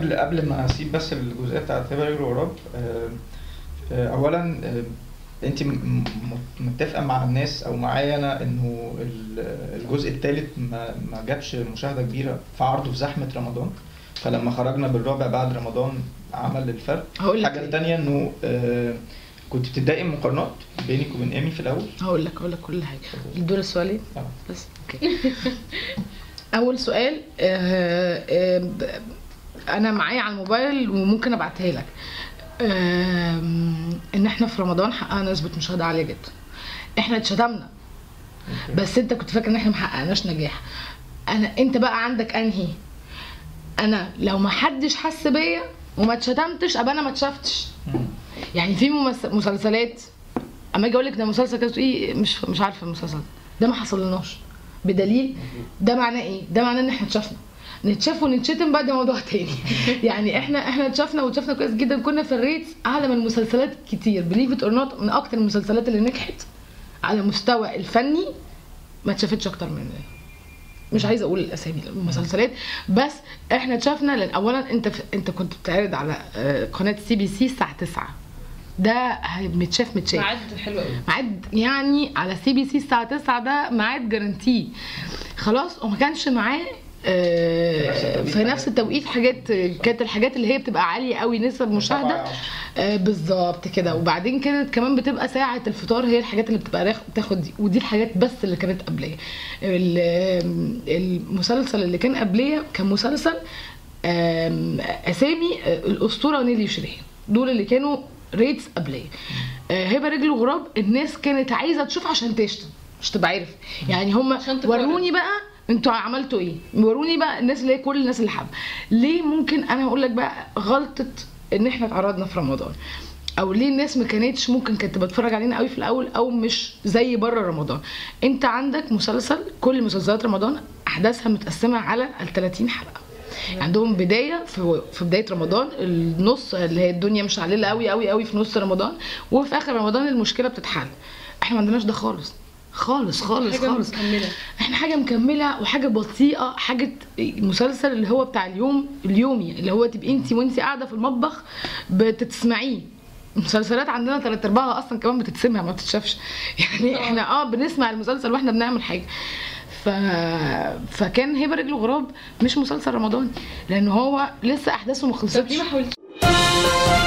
قبل قبل ما اسيب بس الجزئيه بتاعت هبه رجل غراب آه، آه، اولا آه، انت م- م- متفقه مع الناس او معايا انا انه ال- الجزء الثالث ما ما جابش مشاهده كبيره في عرضه في زحمه رمضان فلما خرجنا بالرابع بعد رمضان عمل الفرق هقول لك الحاجه ليه. الثانيه انه آه، كنت بتتضايقي من مقارنات بينك وبين ايمي في الاول هقول لك هقول لك كل حاجه دول السؤالين آه. بس اوكي اول سؤال آه آه ب- انا معايا على الموبايل وممكن ابعتها لك آم، ان احنا في رمضان حققنا نسبه مشاهده عاليه جدا احنا اتشتمنا أوكي. بس انت كنت فاكر ان احنا محققناش نجاح انا انت بقى عندك انهي انا لو ما حدش حس بيا وما اتشتمتش ابقى انا ما اتشفتش مم. يعني في ممس- مسلسلات اما اجي اقول لك ده مسلسل كده تقولي مش مش عارفه المسلسل ده. ده ما حصلناش بدليل ده معناه ايه ده معناه ان احنا اتشافنا نتشاف ونتشتم بقى ده موضوع تاني يعني احنا احنا اتشافنا واتشافنا كويس جدا كنا في الريتس اعلى من مسلسلات كتير بليف ات اور نوت من اكتر المسلسلات اللي نجحت على مستوى الفني ما اتشافتش اكتر من مش عايزه اقول الاسامي المسلسلات بس احنا اتشافنا لان اولا انت في انت كنت بتعرض على آه، قناه سي بي سي الساعه 9 ده هي- متشاف متشاف ميعاد حلو قوي ميعاد يعني على سي بي سي الساعه 9 ده ميعاد جارانتي خلاص وما كانش معاه آه، في نفس التوقيت حاجات كانت الحاجات اللي هي بتبقى عاليه قوي نسب مشاهده سبعة. آه، بالظبط كده وبعدين كانت كمان بتبقى ساعه الفطار هي الحاجات اللي بتبقى راخ- تاخد دي ودي الحاجات بس اللي كانت قبليه ال- المسلسل اللي كان قبليه كان مسلسل آم، اسامي آه، الاسطوره نيلي شريهان دول اللي كانوا ريتس قبليه آه، هبه رجل وغراب الناس كانت عايزه تشوف عشان تشتم مش تبقى عارف يعني هم عشان تقارن. وروني بقى انتوا عملتوا ايه وروني بقى الناس اللي هي كل الناس اللي حابه ليه ممكن انا هقول لك بقى غلطه ان احنا اتعرضنا في رمضان او ليه الناس ما كانتش ممكن كانت بتتفرج علينا قوي في الاول او مش زي بره رمضان انت عندك مسلسل كل مسلسلات رمضان احداثها متقسمه على ال 30 حلقه عندهم بدايه في في بدايه رمضان النص اللي هي الدنيا مشعلله قوي قوي قوي في نص رمضان وفي اخر رمضان المشكله بتتحل احنا ما عندناش ده خالص خالص خالص حاجه خالص مكمله احنا حاجه مكمله وحاجه بطيئه حاجه مسلسل اللي هو بتاع اليوم اليومي اللي هو تبقي انت وانت قاعده في المطبخ بتسمعيه مسلسلات عندنا ثلاث ارباعها اصلا كمان بتتسمع ما بتتشافش يعني احنا اه بنسمع المسلسل واحنا بنعمل حاجه ف... فكان هبه رجل غراب مش مسلسل رمضاني لان هو لسه احداثه ما طب ليه خلصتش ما حاولتش